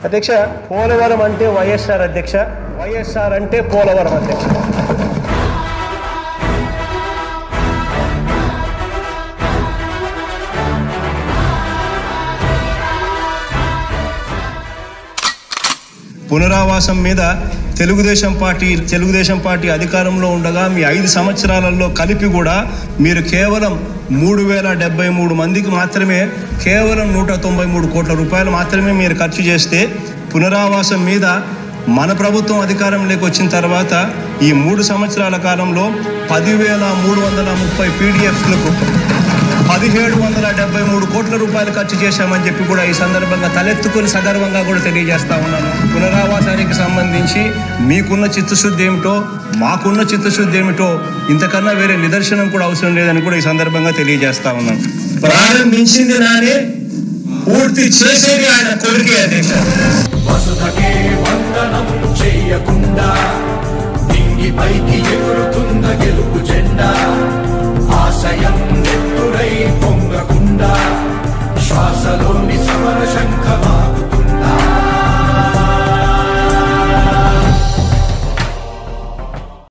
అధ్యక్ష పోలవరం అంటే వైఎస్ఆర్ అధ్యక్ష వైఎస్ఆర్ అంటే పోలవరం అధ్యక్ష పునరావాసం మీద తెలుగుదేశం పార్టీ తెలుగుదేశం పార్టీ అధికారంలో ఉండగా మీ ఐదు సంవత్సరాలలో కలిపి కూడా మీరు కేవలం మూడు వేల డెబ్బై మూడు మందికి మాత్రమే కేవలం నూట తొంభై మూడు కోట్ల రూపాయలు మాత్రమే మీరు ఖర్చు చేస్తే పునరావాసం మీద మన ప్రభుత్వం అధికారంలోకి వచ్చిన తర్వాత ఈ మూడు సంవత్సరాల కాలంలో పదివేల మూడు వందల ముప్పై పీడిఎఫ్లకు పదిహేడు వందల డెబ్బై మూడు కోట్ల రూపాయలు ఖర్చు చేశామని చెప్పి కూడా ఈ సందర్భంగా తలెత్తుకొని సగర్వంగా కూడా తెలియజేస్తా ఉన్నాను పునరావాసానికి సంబంధించి మీకున్న చిత్తశుద్ధి ఏమిటో మాకున్న చిత్తశుద్ధి ఏమిటో ఇంతకన్నా వేరే నిదర్శనం కూడా అవసరం లేదని కూడా ఈ సందర్భంగా తెలియజేస్తా ఉన్నాను ప్రారంభించింది నానే పూర్తి చేసేది ఆయన కొడుకే అధ్యక్ష వసుధకే వందనం